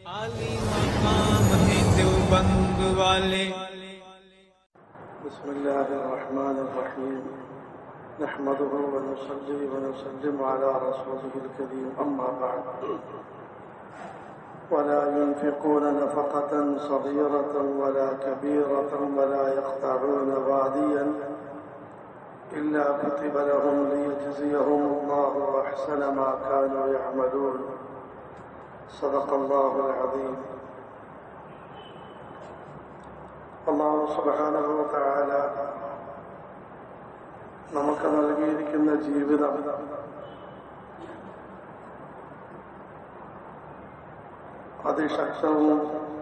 आली मकाम है देवबंद वाले بسم الله الرحمن الرحيم نحمده ونصلي ونسلم على رسوله الكريم أما بعد ولا ينفقون نفقة صغيرة ولا كبيرة ولا يقطعون واديا إلا كتب لهم ليجزيهم الله أحسن ما كانوا يعملون صدق الله العظيم അള്ളാഹു സുബാനഹു താല നമുക്ക് നൽകിയിരിക്കുന്ന ജീവിതം അതിശക്തവും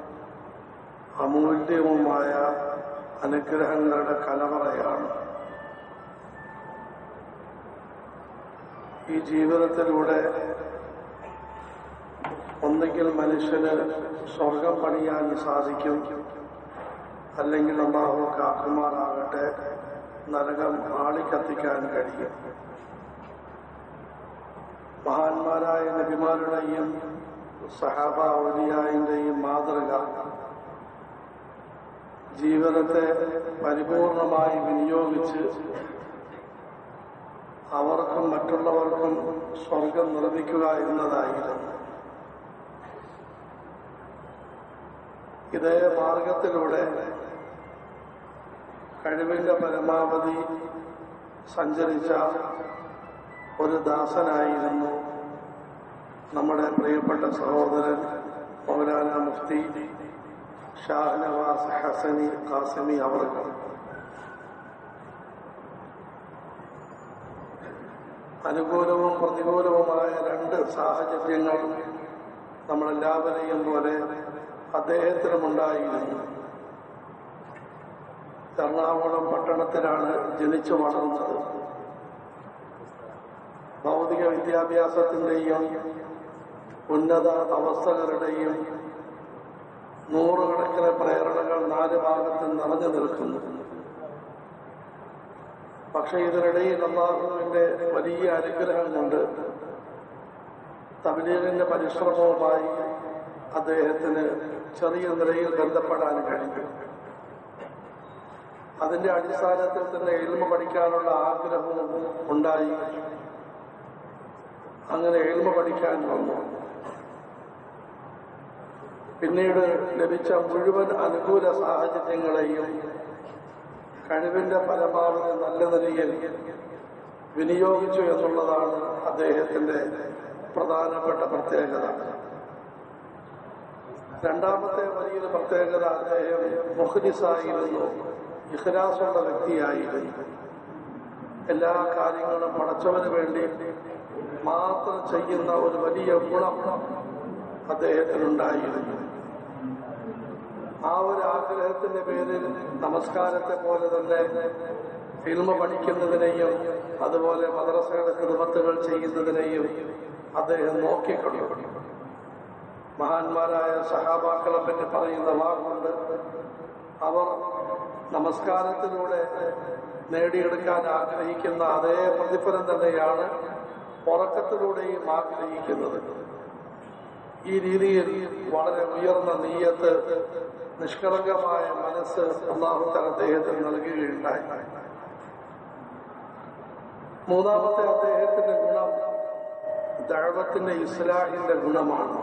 അമൂല്യവുമായ അനുഗ്രഹങ്ങളുടെ കലവറയാണ് ഈ ജീവിതത്തിലൂടെ ഒന്നുകിൽ മനുഷ്യന് സ്വർഗം പണിയാൻ സാധിക്കും അല്ലെങ്കിൽ അള്ളാഹു കാക്കുമാറാകട്ടെ നരകം ആളിക്കത്തിക്കാൻ കഴിയും മഹാന്മാരായ നബിമാരുടെയും സഹാബ ഔലിയായിന്റെയും മാതൃക ജീവിതത്തെ പരിപൂർണമായി വിനിയോഗിച്ച് അവർക്കും മറ്റുള്ളവർക്കും സ്വർഗം നിർമ്മിക്കുക എന്നതായിരുന്നു ഇതേ മാർഗത്തിലൂടെ കഴിവിന്റെ പരമാവധി സഞ്ചരിച്ച ഒരു ദാസനായിരുന്നു നമ്മുടെ പ്രിയപ്പെട്ട സഹോദരൻ മൗലാന മുഫ്തി ഷാഹ്നവാസ് ഹസനി കാസിമി അവർക്ക് അനുകൂലവും പ്രതികൂലവുമായ രണ്ട് സാഹചര്യങ്ങൾ നമ്മളെല്ലാവരെയും പോലെ അദ്ദേഹത്തിനുമുണ്ടായിരുന്നു എറണാകുളം പട്ടണത്തിലാണ് ജനിച്ചു വളർന്നത് ഭൗതിക വിദ്യാഭ്യാസത്തിന്റെയും ഉന്നത അവസ്ഥകളുടെയും നൂറുകണക്കിന് പ്രേരണകൾ നാല് ഭാഗത്ത് നിറഞ്ഞു നിൽക്കുന്നു പക്ഷെ ഇതിനിടയിൽ അള്ളാഹുവിന്റെ വലിയ അനുഗ്രഹം കൊണ്ട് തമിഴീറിന്റെ പരിശ്രമവുമായി അദ്ദേഹത്തിന് ചെറിയ നിലയിൽ ബന്ധപ്പെടാൻ കഴിഞ്ഞു അതിന്റെ അടിസ്ഥാനത്തിൽ തന്നെ എൽമ പഠിക്കാനുള്ള ആഗ്രഹവും ഉണ്ടായി അങ്ങനെ എൽമ പഠിക്കാൻ വന്നു പിന്നീട് ലഭിച്ച മുഴുവൻ അനുകൂല സാഹചര്യങ്ങളെയും കഴിവിന്റെ പരമാവധി നല്ല നിലയിൽ വിനിയോഗിച്ചു എന്നുള്ളതാണ് അദ്ദേഹത്തിന്റെ പ്രധാനപ്പെട്ട പ്രത്യേകത രണ്ടാമത്തെ വലിയൊരു പ്രത്യേകത അദ്ദേഹം മുഖ്ലിസായിരുന്നു ഇഖ്ലാസുള്ള വ്യക്തിയായിരുന്നു എല്ലാ കാര്യങ്ങളും പടച്ചവന് വേണ്ടി മാത്രം ചെയ്യുന്ന ഒരു വലിയ ഗുണം അദ്ദേഹത്തിനുണ്ടായിരുന്നു ആ ഒരു ആഗ്രഹത്തിന്റെ പേരിൽ നമസ്കാരത്തെ പോലെ തന്നെ ഫിൽമ പഠിക്കുന്നതിനെയും അതുപോലെ മദ്രസയുടെ കുടുംബത്തുകൾ ചെയ്യുന്നതിനെയും അദ്ദേഹം നോക്കിക്കൊണ്ടു മഹാന്മാരായ സഹാബാക്കളെ പറ്റി പറയുന്ന വാക്കുണ്ട് അവർ നമസ്കാരത്തിലൂടെ നേടിയെടുക്കാൻ ആഗ്രഹിക്കുന്ന അതേ പ്രതിഫലം തന്നെയാണ് ഉറക്കത്തിലൂടെയും ആഗ്രഹിക്കുന്നത് ഈ രീതിയിൽ വളരെ ഉയർന്ന നീയത്ത് നിഷ്കളങ്കമായ മനസ്സ് അള്ളാഹുത്തല അദ്ദേഹത്തിന് നൽകുകയുണ്ടായി മൂന്നാമത്തെ അദ്ദേഹത്തിന്റെ ഗുണം ദഴവത്തിന്റെ ഇസ്ലാഹിന്റെ ഗുണമാണ്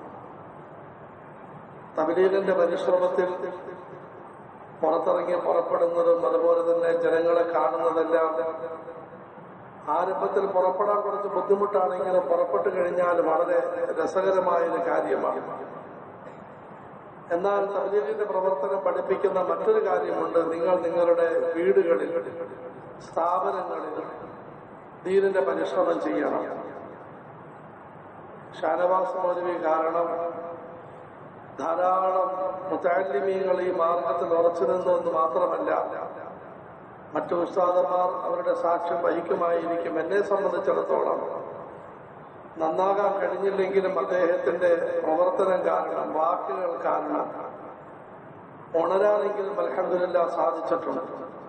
തബലീലിന്റെ പരിശ്രമത്തിൽ പുറത്തിറങ്ങി പുറപ്പെടുന്നതും അതുപോലെ തന്നെ ജനങ്ങളെ കാണുന്നതെല്ലാം ആരംഭത്തിൽ പുറപ്പെടാൻ കുറച്ച് ബുദ്ധിമുട്ടാണെങ്കിലും പുറപ്പെട്ടു കഴിഞ്ഞാൽ വളരെ രസകരമായ ഒരു കാര്യമാണ് എന്നാൽ തബലീലിന്റെ പ്രവർത്തനം പഠിപ്പിക്കുന്ന മറ്റൊരു കാര്യമുണ്ട് നിങ്ങൾ നിങ്ങളുടെ വീടുകളിൽ സ്ഥാപനങ്ങളിൽ ദീനിന്റെ പരിശ്രമം ചെയ്യണം ഷാനവാസ് മൗലവി കാരണം ധാരാളം മുത്താലിമീങ്ങൾ ഈ മാർഗത്തിൽ ഉറച്ചു നിന്നു എന്ന് മാത്രമല്ല മറ്റു ഉസ്താദന്മാർ അവരുടെ സാക്ഷ്യം വഹിക്കുമായിരിക്കും എന്നെ സംബന്ധിച്ചിടത്തോളം നന്നാകാൻ കഴിഞ്ഞില്ലെങ്കിലും അദ്ദേഹത്തിന്റെ പ്രവർത്തനം കാരണം വാക്കുകൾ കാരണം ഉണരാനെങ്കിലും അലഹമില്ല സാധിച്ചിട്ടുണ്ട്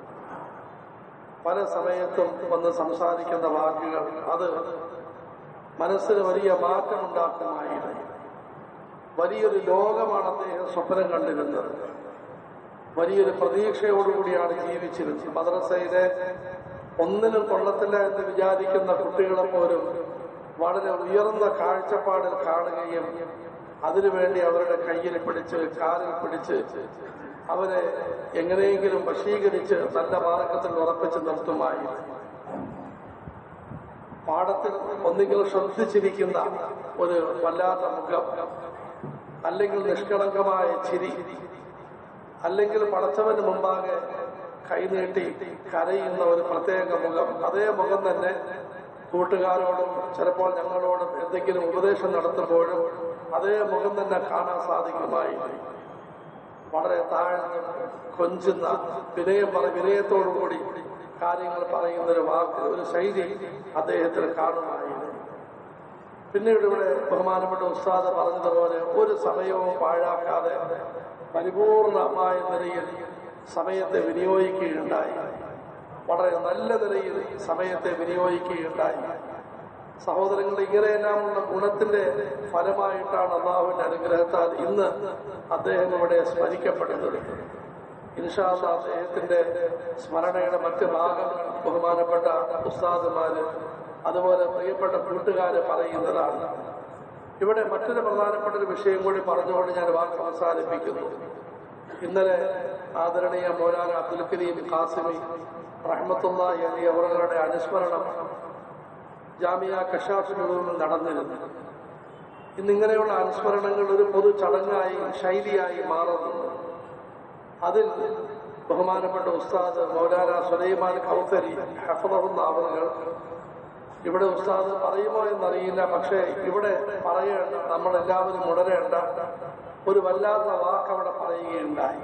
പല സമയത്തും വന്ന് സംസാരിക്കുന്ന വാക്കുകൾ അത് മനസ്സിന് വലിയ മാറ്റമുണ്ടാക്കുമായിരുന്നു വലിയൊരു ലോകമാണ് അദ്ദേഹം സ്വപ്നം കണ്ടിരുന്നത് വലിയൊരു പ്രതീക്ഷയോടുകൂടിയാണ് ജീവിച്ചിരുന്നത് മദ്രസയിലെ ഒന്നിനും കൊള്ളത്തില്ല എന്ന് വിചാരിക്കുന്ന കുട്ടികളെ പോലും വളരെ ഉയർന്ന കാഴ്ചപ്പാടിൽ കാണുകയും അതിനുവേണ്ടി അവരുടെ കയ്യിൽ പിടിച്ച് കാലിൽ പിടിച്ച് അവരെ എങ്ങനെയെങ്കിലും വശീകരിച്ച് നല്ല മാർഗത്തിൽ ഉറപ്പിച്ച് നിർത്തുമായിരുന്നു പാഠത്തിൽ ഒന്നുകിൽ ശ്രദ്ധിച്ചിരിക്കുന്ന ഒരു വല്ലാത്ത മുഖം അല്ലെങ്കിൽ നിഷ്കളങ്കമായ ചിരി അല്ലെങ്കിൽ പടച്ചവന് മുമ്പാകെ കൈനീട്ടി കരയുന്ന ഒരു പ്രത്യേക മുഖം അതേ മുഖം തന്നെ കൂട്ടുകാരോടും ചിലപ്പോൾ ഞങ്ങളോടും എന്തെങ്കിലും ഉപദേശം നടത്തുമ്പോഴും അതേ മുഖം തന്നെ കാണാൻ സാധിക്കുമായിരുന്നു വളരെ താഴ്ന്ന് കൊഞ്ചുന്ന വിനയം പറ വിനയത്തോടുകൂടി കാര്യങ്ങൾ പറയുന്ന ഒരു വാക്ക് ഒരു ശൈലി അദ്ദേഹത്തിന് കാണുമായിരുന്നു പിന്നീട് ഇവിടെ ബഹുമാനപ്പെട്ട ഉസ്താദ് പറഞ്ഞതുപോലെ ഒരു സമയവും പാഴാക്കാതെ പരിപൂർണമായ നിലയിൽ സമയത്തെ വിനിയോഗിക്കുകയുണ്ടായി വളരെ നല്ല നിലയിൽ സമയത്തെ വിനിയോഗിക്കുകയുണ്ടായി സഹോദരങ്ങൾ ഇങ്ങനെയെല്ലാമുള്ള ഗുണത്തിന്റെ ഫലമായിട്ടാണ് അള്ളാഹുവിന്റെ അനുഗ്രഹത്താൽ ഇന്ന് അദ്ദേഹം ഇവിടെ സ്മരിക്കപ്പെടുന്നത് ഇൻഷാല്ല അദ്ദേഹത്തിന്റെ സ്മരണയുടെ മറ്റ് ഭാഗങ്ങൾ ബഹുമാനപ്പെട്ട ഉസ്താദുമാര് അതുപോലെ പ്രിയപ്പെട്ട കൂട്ടുകാര് പറയുന്നതാണ് ഇവിടെ മറ്റൊരു പ്രധാനപ്പെട്ട ഒരു വിഷയം കൂടി പറഞ്ഞുകൊണ്ട് ഞാൻ വാക്ക് അവസാനിപ്പിക്കുന്നു ഇന്നലെ ആദരണീയ മൗലാന അബ്ദുൽ കരീം ഖാസിമി റഹ്മത്തുള്ളാഹി അലി അവരുടെ അനുസ്മരണം ജാമിയ കഷാഫിനുള്ളിൽ നടന്നിരുന്നു ഇന്നിങ്ങനെയുള്ള അനുസ്മരണങ്ങൾ ഒരു പൊതു ചടങ്ങായി ശൈലിയായി മാറുന്നു അതിൽ ബഹുമാനപ്പെട്ട ഉസ്താദ് മൗലാന സുലൈമാൻ കൗത്തരി ഹഫറഹുന്ന അവറുകൾ ഇവിടെ ഉസ്താദ് പറയുമോ എന്നറിയില്ല പക്ഷേ ഇവിടെ പറയേണ്ട നമ്മളെല്ലാവരും ഉണരേണ്ട ഒരു വല്ലാത്ത വാക്ക് അവിടെ പറയുകയുണ്ടായി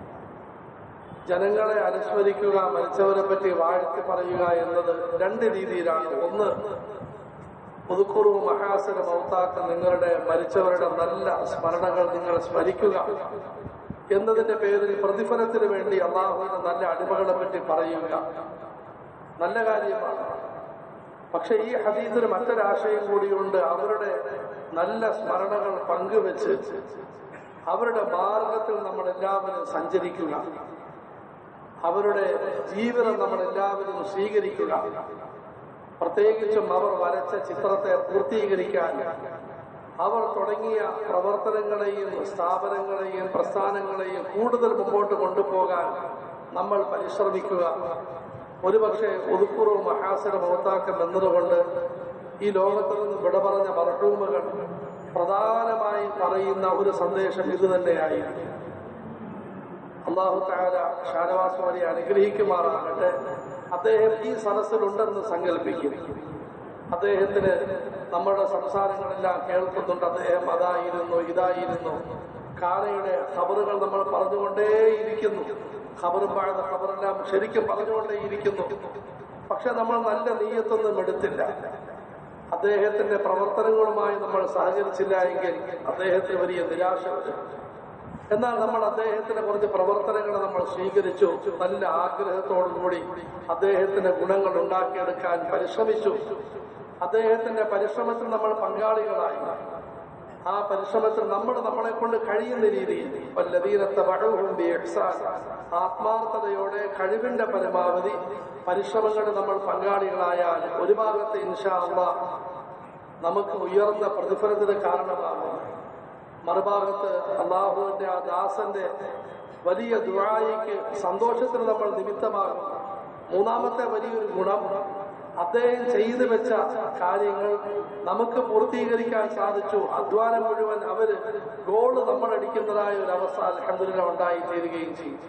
ജനങ്ങളെ അനുസ്മരിക്കുക മരിച്ചവരെ പറ്റി വാഴ്ത്തി പറയുക എന്നത് രണ്ട് രീതിയിലാണ് ഒന്ന് പുതുക്കുറു മഹാസന മൗത്താക്ക നിങ്ങളുടെ മരിച്ചവരുടെ നല്ല സ്മരണകൾ നിങ്ങൾ സ്മരിക്കുക എന്നതിന്റെ പേരിൽ പ്രതിഫലത്തിന് വേണ്ടി അള്ളാഹുവിന്റെ നല്ല അടിമകളെ പറ്റി പറയുക നല്ല കാര്യമാണ് പക്ഷെ ഈ ഹദീസിന് മറ്റൊരാശയം കൂടിയുണ്ട് അവരുടെ നല്ല സ്മരണകൾ പങ്കുവെച്ച് അവരുടെ മാർഗത്തിൽ നമ്മൾ എല്ലാവരും സഞ്ചരിക്കുക അവരുടെ ജീവിതം നമ്മൾ എല്ലാവരും സ്വീകരിക്കുക പ്രത്യേകിച്ചും അവർ വരച്ച ചിത്രത്തെ പൂർത്തീകരിക്കാൻ അവർ തുടങ്ങിയ പ്രവർത്തനങ്ങളെയും സ്ഥാപനങ്ങളെയും പ്രസ്ഥാനങ്ങളെയും കൂടുതൽ മുമ്പോട്ട് കൊണ്ടുപോകാൻ നമ്മൾ പരിശ്രമിക്കുക ഒരുപക്ഷെ ഒതുക്കുറവ് മഹാസന മഹത്താക്കം എന്നതുകൊണ്ട് ഈ ലോകത്തിൽ നിന്ന് വിട പറഞ്ഞ മർഹൂമുകൾ പ്രധാനമായി പറയുന്ന ഒരു സന്ദേശം ഇത് തന്നെയായിരുന്നു അള്ളാഹു താര ഷാനവാസ് വലിയ അനുഗ്രഹിക്കുമാറാകട്ടെ അദ്ദേഹം ഈ സദസ്സിലുണ്ടെന്ന് സങ്കല്പിക്കും അദ്ദേഹത്തിന് നമ്മുടെ സംസാരങ്ങളെല്ലാം കേൾക്കുന്നുണ്ട് അദ്ദേഹം അതായിരുന്നു ഇതായിരുന്നു കാലയുടെ ഖബറുകൾ നമ്മൾ പറഞ്ഞുകൊണ്ടേയിരിക്കുന്നു ഖബറും പാഴുന്ന ഖബറെല്ലാം ശരിക്കും പറഞ്ഞുകൊണ്ടേയിരിക്കുന്നു പക്ഷെ നമ്മൾ നല്ല നീയത്തൊന്നും എടുത്തില്ല അദ്ദേഹത്തിന്റെ പ്രവർത്തനങ്ങളുമായി നമ്മൾ സഹകരിച്ചില്ല എങ്കിൽ അദ്ദേഹത്തിന് വലിയ നിരാശ വരും എന്നാൽ നമ്മൾ അദ്ദേഹത്തിന്റെ കുറച്ച് പ്രവർത്തനങ്ങൾ നമ്മൾ സ്വീകരിച്ചു നല്ല ആഗ്രഹത്തോടുകൂടി അദ്ദേഹത്തിന്റെ ഗുണങ്ങൾ ഉണ്ടാക്കിയെടുക്കാൻ പരിശ്രമിച്ചു അദ്ദേഹത്തിന്റെ പരിശ്രമത്തിൽ നമ്മൾ പങ്കാളികളായി ആ പരിശ്രമത്തിൽ നമ്മൾ നമ്മളെ കൊണ്ട് കഴിയുന്ന രീതിയിൽ വല്ലതീരത്തെ വഴവുണ്ട് ആത്മാർത്ഥതയോടെ കഴിവിന്റെ പരമാവധി പരിശ്രമങ്ങളിൽ നമ്മൾ പങ്കാളികളായാൽ ഒരു ഭാഗത്ത് ഇൻഷാ അള്ളാ നമുക്ക് ഉയർന്ന പ്രതിഫലത്തിന് കാരണമാകും മറുഭാഗത്ത് അള്ളാഹുവിന്റെ ആ ദാസന്റെ വലിയ ദുരായിക്ക് സന്തോഷത്തിന് നമ്മൾ നിമിത്തമാകും മൂന്നാമത്തെ വലിയൊരു ഗുണം അദ്ദേഹം ചെയ്തു വെച്ച കാര്യങ്ങൾ നമുക്ക് പൂർത്തീകരിക്കാൻ സാധിച്ചു അധ്വാനം മുഴുവൻ അവര് ഗോള് നമ്മൾ അടിക്കുന്നതായ ഒരു അവസ്ഥ അലഹദില്ല ഉണ്ടായി തീരുകയും ചെയ്യും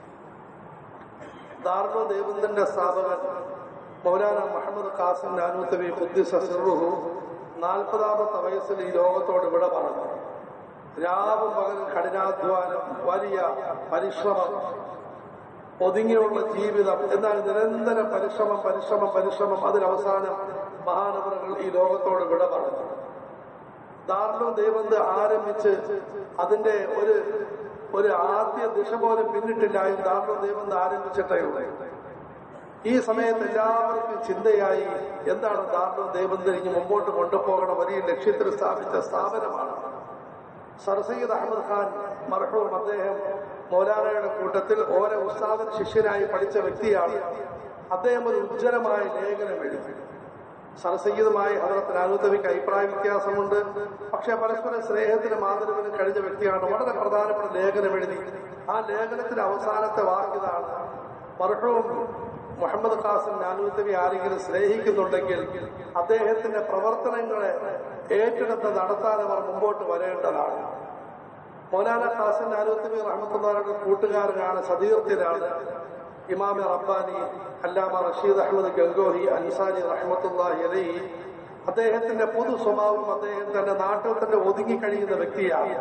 ദാർണോ ദേവന്ദന്റെ സ്ഥാപകൻ മൗലാന മുഹമ്മദ് ഖാസിം നാനൂത്തബി ഖുദ്ദിസ സിറുഹു നാൽപ്പതാമത്തെ വയസ്സിൽ ഈ ലോകത്തോട് വിട പറഞ്ഞു രാവും പകലും കഠിനാധ്വാനം വലിയ പരിശ്രമം ഒതുങ്ങിയുള്ള ജീവിതം എന്നാൽ നിരന്തര പരിശ്രമം പരിശ്രമം പരിശ്രമം അതിനവസാനം മഹാനവറുകൾ ഈ ലോകത്തോട് വിട പറഞ്ഞു ദാർണോ ദേവന്ത് ആരംഭിച്ച് അതിന്റെ ഒരു ഒരു ആദ്യ ദിശ പോലും പിന്നിട്ടില്ലായും ദാർണോ ദേവന്ത് ആരംഭിച്ചിട്ടേ ഉള്ളൂ ഈ സമയത്ത് എല്ലാവർക്കും ചിന്തയായി എന്താണ് ദാർണോ ദേവന്ത് ഇനി മുമ്പോട്ട് കൊണ്ടുപോകണം വലിയ ലക്ഷ്യത്തിൽ സ്ഥാപിച്ച സ്ഥാപനമാണ് സർസയ്യദ് അഹമ്മദ് ഖാൻ മർഹൂം അദ്ദേഹം മൗലാനയുടെ കൂട്ടത്തിൽ ഓരോ ഉസ്താദൻ ശിഷ്യനായി പഠിച്ച വ്യക്തിയാണ് അദ്ദേഹം ഒരു ഉജ്ജ്വലമായ ലേഖനം എഴുതി സർസയ്യതുമായി ഹജറത്ത് നാനൂത്തവിക്ക് അഭിപ്രായ വ്യത്യാസമുണ്ട് പക്ഷേ പരസ്പര സ്നേഹത്തിനും ആദരവിനും കഴിഞ്ഞ വ്യക്തിയാണ് വളരെ പ്രധാനപ്പെട്ട ലേഖനം എഴുതി ആ ലേഖനത്തിന്റെ അവസാനത്തെ വാക്കിതാണ് മർഹൂം മുഹമ്മദ് ഖാസിം നാനൂത്തവി ആരെങ്കിലും സ്നേഹിക്കുന്നുണ്ടെങ്കിൽ അദ്ദേഹത്തിന്റെ പ്രവർത്തനങ്ങളെ ഏറ്റെടുത്ത് നടത്താൻ അവർ മുമ്പോട്ട് വരേണ്ടതാണ് മൗലാന ഖാസിം നാനൂത്തവി റഹ്മത്തുള്ളാരുടെ കൂട്ടുകാരനാണ് സതീർത്ഥ്യനാണ് ഇമാമെ റബ്ബാനി അല്ലാമ റഷീദ് അഹമ്മദ് ഗംഗോഹി അൻസാരി റഹ്മത്തുല്ലാഹി അലൈഹി അദ്ദേഹത്തിന്റെ പൊതു സ്വഭാവം അദ്ദേഹം തന്റെ നാട്ടിൽ തന്നെ ഒതുങ്ങിക്കഴിയുന്ന വ്യക്തിയാണ്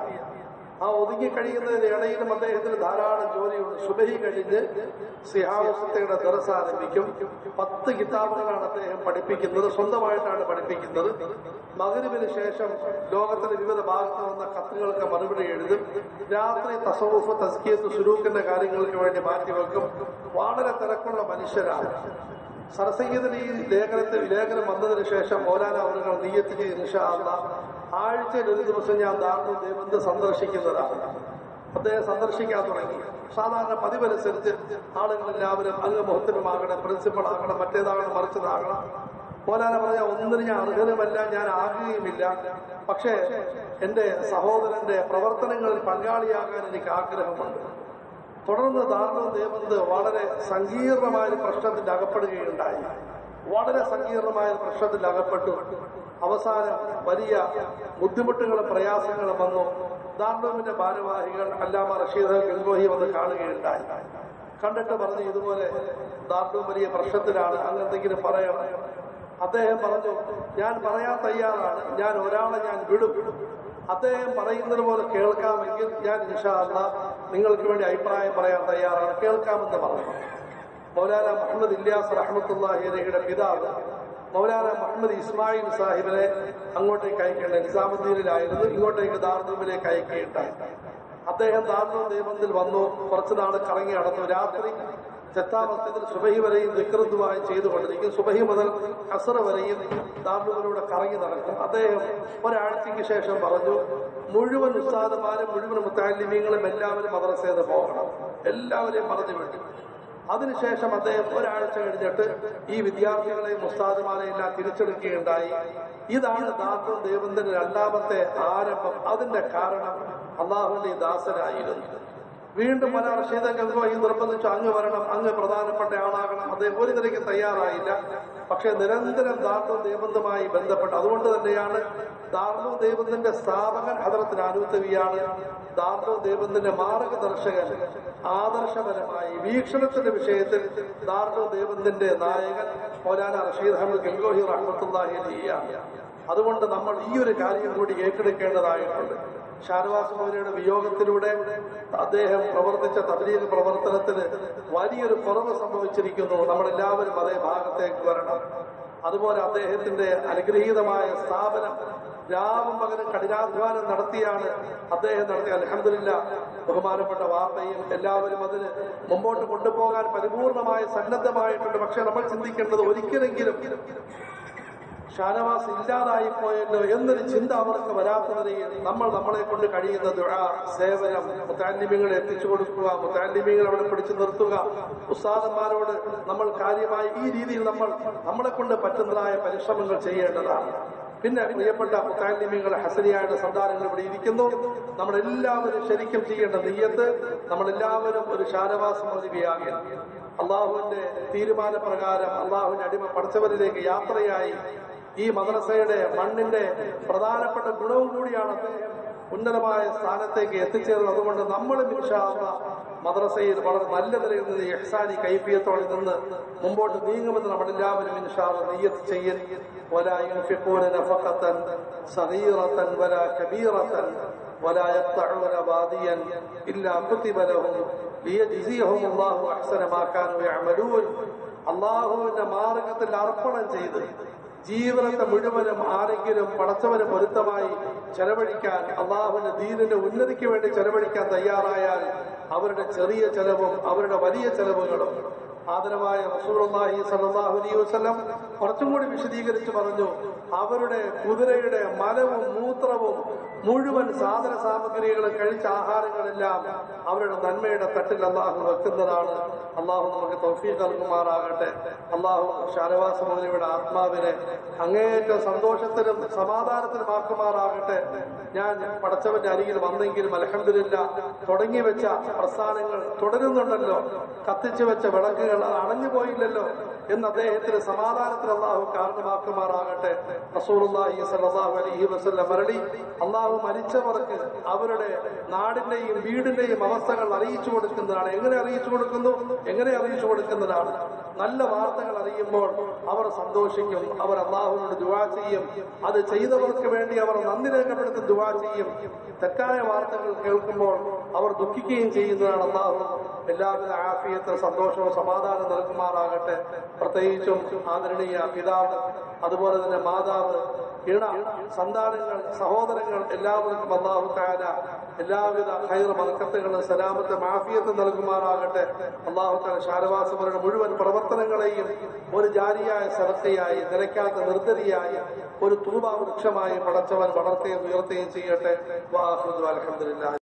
ആ ഒതുങ്ങിക്കഴിയുന്നതിന് ഇടയിലും അദ്ദേഹത്തിന് ധാരാളം ജോലിയുണ്ട് സുബഹി കഴിഞ്ഞ് സിഹാവസത്തയുടെ ദറസ് ആരംഭിക്കും പത്ത് കിതാബുകളാണ് അദ്ദേഹം പഠിപ്പിക്കുന്നത് സ്വന്തമായിട്ടാണ് പഠിപ്പിക്കുന്നത് മകരുവിന് ശേഷം ലോകത്തിന്റെ വിവിധ ഭാഗത്ത് വന്ന കത്തുകൾക്ക് മറുപടി എഴുതും രാത്രി തസവുഫ് തസ്കിയത്ത് സുരൂക്കിന്റെ കാര്യങ്ങൾക്ക് വേണ്ടി മാറ്റിവെക്കും വളരെ തിരക്കുള്ള മനുഷ്യരാണ് സരസംഗീതത്തിൽ ഈ ലേഖനത്തിൽ ലേഖനം വന്നതിന് ശേഷം മൗലാന അവരുകൾ നീയത്തിക്ക് നിഷാന്ത ആഴ്ചയിൽ ഒരു ദിവസം ഞാൻ ദാർന്നു ദേവന്ത് സന്ദർശിക്കുന്നതാണ് അദ്ദേഹം സന്ദർശിക്കാൻ തുടങ്ങി സാധാരണ പതിവനുസരിച്ച് ആളുകൾ എല്ലാവരും അങ്ങ് മുഹത്തിനുമാകണം പ്രിൻസിപ്പൾ ആകണം മറ്റേതാകണം മറിച്ചതാകണം മൗലാന പറഞ്ഞ ഒന്നിനും ഞാൻ അർഹനുമല്ല ഞാൻ ആകുകയുമില്ല പക്ഷേ എന്റെ സഹോദരന്റെ പ്രവർത്തനങ്ങളിൽ പങ്കാളിയാകാൻ എനിക്ക് ആഗ്രഹമുണ്ട് തുടർന്ന് ദാർണോ ദേവന്ത് വളരെ സങ്കീർണമായ ഒരു പ്രശ്നത്തിൽ അകപ്പെടുകയുണ്ടായി വളരെ സങ്കീർണമായ ഒരു പ്രശ്നത്തിൽ അകപ്പെട്ടു അവസാനം വലിയ ബുദ്ധിമുട്ടുകളും പ്രയാസങ്ങളും വന്നു ദാർണോവിന്റെ ഭാരവാഹികൾ അല്ലാമ റഷീദ് ഗംഗോഹി വന്ന് കാണുകയുണ്ടായി കണ്ടിട്ട് പറഞ്ഞു ഇതുപോലെ ദാർണോ വലിയ പ്രശ്നത്തിലാണ് അങ്ങ് എന്തെങ്കിലും പറയണം അദ്ദേഹം പറഞ്ഞു ഞാൻ പറയാൻ തയ്യാറാണ് ഞാൻ ഒരാളെ ഞാൻ വിടും അദ്ദേഹം പറയുന്നത് പോലെ കേൾക്കാമെങ്കിൽ ഞാൻ ഇൻഷാല്ല നിങ്ങൾക്ക് വേണ്ടി അഭിപ്രായം പറയാൻ തയ്യാറാണ് കേൾക്കാമെന്ന് പറഞ്ഞു മൗലാന മുഹമ്മദ് ഇല്യാസ് റഹ്മത്തുല്ലാഹിയുടെ പിതാവ് മൗലാന മുഹമ്മദ് ഇസ്മായിൽ സാഹിബിനെ അങ്ങോട്ടേക്ക് അയക്കേണ്ട നിസാമുദ്ദീനിലായിരുന്നു ഇങ്ങോട്ടേക്ക് ദാർദൂമിലേക്ക് അയക്കുകയുണ്ടായി അദ്ദേഹം ദാർദൂം ദൈവത്തിൽ വന്നു കുറച്ചു നാൾ കറങ്ങി നടന്നു രാത്രി ചെത്താമസ്യത്തിൽ സുബഹി വരെയും വിക്രതുമായി ചെയ്തുകൊണ്ടിരിക്കും സുബഹി മുതൽ കസറ വരെയും ദാർദൂമിലൂടെ കറങ്ങി നടക്കും അദ്ദേഹം ഒരാഴ്ചയ്ക്ക് ശേഷം പറഞ്ഞു മുഴുവൻ ഉസ്താദുമാരും മുഴുവൻ മുത്താലിമീങ്ങളും എല്ലാവരും മദ്രസയിൽ പോകണം എല്ലാവരെയും പറഞ്ഞു വിട്ടു അതിനുശേഷം അദ്ദേഹം ഒരാഴ്ച കഴിഞ്ഞിട്ട് ഈ വിദ്യാർത്ഥികളെയും ഉസ്താദുമാരെയും എല്ലാം തിരിച്ചെടുക്കുകയുണ്ടായി ഇതാണ് ദാസം ദേവന്തിന്റെ രണ്ടാമത്തെ ആരംഭം അതിന്റെ കാരണം അള്ളാഹുവിന്റെ ഈ ദാസനായിരുന്നു വീണ്ടും പല റഷീദങ്ങൾക്കോ ഈ നിർബന്ധിച്ചു അങ്ങ് വരണം അങ്ങ് പ്രധാനപ്പെട്ട ആളാകണം അദ്ദേഹം ഒരു നിലയ്ക്ക് തയ്യാറായില്ല പക്ഷെ നിരന്തരം ദാർണു ദേവന്തുമായി ബന്ധപ്പെട്ട് അതുകൊണ്ട് തന്നെയാണ് ദാർണു ദേവന്തിന്റെ സ്ഥാപകൻ ഹദറത്തിന് അനുത്തവിയാണ് ദാർണു ദേവന്തിന്റെ മാർഗദർശകൻ ആദർശപരമായി വീക്ഷണത്തിന്റെ വിഷയത്തിൽ ദാർണു ദേവന്തിന്റെ നായകൻ മൗലാന റഷീദ് അഹമ്മദ് ഗംഗോഹി റഹ്മത്തുല്ലാഹി അലിയാണ് അതുകൊണ്ട് നമ്മൾ ഈ ഒരു കാര്യം കൂടി ഏറ്റെടുക്കേണ്ടതായിട്ടുണ്ട് ഷാനവാസ് മൗലയുടെ വിയോഗത്തിലൂടെ അദ്ദേഹം പ്രവർത്തിച്ച തബ്ലീഗ് പ്രവർത്തനത്തിന് വലിയൊരു കുറവ് സംഭവിച്ചിരിക്കുന്നു നമ്മളെല്ലാവരും അതേ ഭാഗത്തേക്ക് വരണം അതുപോലെ അദ്ദേഹത്തിന്റെ അനുഗ്രഹീതമായ സ്ഥാപനം രാവും പകലും കഠിനാധ്വാനം നടത്തിയാണ് അദ്ദേഹം നടത്തിയ അലഹമില്ല ബഹുമാനപ്പെട്ട വാർത്തയും എല്ലാവരും അതിന് മുമ്പോട്ട് കൊണ്ടുപോകാൻ പരിപൂർണമായ സന്നദ്ധമായിട്ടുണ്ട് പക്ഷെ നമ്മൾ ചിന്തിക്കേണ്ടത് ഒരിക്കലെങ്കിലും ഷാനവാസ് ഇല്ലാതായി പോയല്ലോ എന്നൊരു ചിന്ത അവർക്ക് വരാത്തവരെയും നമ്മൾ നമ്മളെ കൊണ്ട് കഴിയുന്ന ദുഴ സേവനം മുത്താലിമ്യങ്ങളെ എത്തിച്ചു കൊടുക്കുക മുത്താലിമ്യങ്ങൾ അവിടെ പിടിച്ചു നിർത്തുക ഉസ്താദന്മാരോട് നമ്മൾ കാര്യമായി ഈ രീതിയിൽ നമ്മൾ നമ്മളെ കൊണ്ട് പറ്റുന്നതായ പരിശ്രമങ്ങൾ ചെയ്യേണ്ടതാണ് പിന്നെ പ്രിയപ്പെട്ട മുത്താലിമ്യങ്ങൾ ഹസനിയായുടെ സന്താനങ്ങൾ ഇവിടെ ഇരിക്കുന്നു നമ്മളെല്ലാവരും ശരിക്കും ചെയ്യേണ്ട നെയ്യത്ത് നമ്മളെല്ലാവരും ഒരു ഷാനവാസ് മൗലികയാകണം അള്ളാഹുവിന്റെ തീരുമാനപ്രകാരം അള്ളാഹുവിന്റെ അടിമ പഠിച്ചവരിലേക്ക് യാത്രയായി ഈ മദ്രസയുടെ മണ്ണിന്റെ പ്രധാനപ്പെട്ട ഗുണവും കൂടിയാണ് അദ്ദേഹം ഉന്നതമായ സ്ഥാനത്തേക്ക് എത്തിച്ചേർന്നത് അതുകൊണ്ട് നമ്മളും ഇൻഷാള്ള മദ്രസയിൽ വളരെ നല്ല നിലയിൽ നിന്ന് എഹ്സാനി കൈഫിയത്തോടെ നിന്ന് മുമ്പോട്ട് നീങ്ങുമെന്ന് നമ്മളെല്ലാവരും ഇൻഷാള്ള നെയ്യത്ത് ചെയ്യൽ ولا ينفقون نفقة صغيرة ولا كبيرة ولا يقطعون واديا إلا كتب لهم ليجزيهم الله أحسن ما كانوا يعملون അള്ളാഹുവിന്റെ മാർഗത്തിൽ അർപ്പണം ചെയ്ത് ജീവിതത്തെ മുഴുവനും ആരെങ്കിലും പടച്ചവന് പൊരുത്തമായി ചെലവഴിക്കാൻ അള്ളാഹുവിന്റെ ദീനിന്റെ ഉന്നതിക്ക് വേണ്ടി ചെലവഴിക്കാൻ തയ്യാറായാൽ അവരുടെ ചെറിയ ചെലവും അവരുടെ വലിയ ചെലവുകളും ആദരവായ റസൂലുള്ളാഹി സ്വല്ലല്ലാഹു അലൈഹി വസല്ലം കുറച്ചും കൂടി വിശദീകരിച്ച് പറഞ്ഞു അവരുടെ കുതിരയുടെ മലവും മൂത്രവും മുഴുവൻ സാധന സാമഗ്രികളും കഴിച്ച ആഹാരങ്ങളെല്ലാം അവരുടെ നന്മയുടെ തട്ടിൽ അള്ളാഹു വെക്കുന്നതാണ് അള്ളാഹു നമുക്ക് തൗഫീഖ് നൽകുമാറാകട്ടെ അള്ളാഹു ഷാനവാസ് മൗലിയുടെ ആത്മാവിനെ അങ്ങേയറ്റം സന്തോഷത്തിലും സമാധാനത്തിലുമാക്കുമാറാകട്ടെ ഞാൻ പടച്ചവന്റെ അരികിൽ വന്നെങ്കിലും അലഹമില്ല തുടങ്ങി വെച്ച പ്രസ്ഥാനങ്ങൾ തുടരുന്നുണ്ടല്ലോ കത്തിച്ചു വെച്ച വിളക്കുകൾ അത് അണഞ്ഞു പോയില്ലല്ലോ എന്ന് അദ്ദേഹത്തിന് സമാധാനത്തിൽ അള്ളാഹു കാരണമാക്കുമാറാകട്ടെ റസൂലുള്ളാഹി സ്വല്ലല്ലാഹു അലൈഹി വസല്ലം മരളി അള്ളാഹു മരിച്ചവർക്ക് അവരുടെ നാടിന്റെയും വീടിന്റെയും അവസ്ഥകൾ അറിയിച്ചു കൊടുക്കുന്നതാണ് എങ്ങനെ അറിയിച്ചു കൊടുക്കുന്നു എങ്ങനെ അറിയിച്ചു കൊടുക്കുന്നതാണ് നല്ല വാർത്തകൾ അറിയുമ്പോൾ അവർ സന്തോഷിക്കും അവർ അള്ളാഹുവിനോട് ദുവാ ചെയ്യും അത് ചെയ്തവർക്ക് വേണ്ടി അവർ നന്ദി രേഖപ്പെടുത്തി ദുവാ ചെയ്യും തെറ്റായ വാർത്തകൾ കേൾക്കുമ്പോൾ അവർ ദുഃഖിക്കുകയും ചെയ്യുന്നതാണ് അള്ളാഹു എല്ലാവിധ ആഫിയത്ത് സന്തോഷവും സമാധാനം നൽകുമാറാകട്ടെ പ്രത്യേകിച്ചും ആദരണീയ പിതാവ് അതുപോലെ തന്നെ മാതാവ് ഇണ സന്താനങ്ങൾ സഹോദരങ്ങൾ എല്ലാവർക്കും അള്ളാഹു താല എല്ലാവിധ ഹൈർ മലക്കത്തുകളും സലാമത്തും ആഫിയത്തും നൽകുമാറാകട്ടെ അള്ളാഹു താല ഷാരവാസവരുടെ മുഴുവൻ പ്രവർത്തനങ്ങളെയും ഒരു ജാരിയായ സ്ഥലത്തെയായി നിലയ്ക്കാത്ത നിർദ്ധരിയായി ഒരു തൂബാ വൃക്ഷമായി പടച്ചവൻ വളർത്തുകയും ഉയർത്തുകയും ചെയ്യട്ടെ വാഹുദ് അലഹമില്ല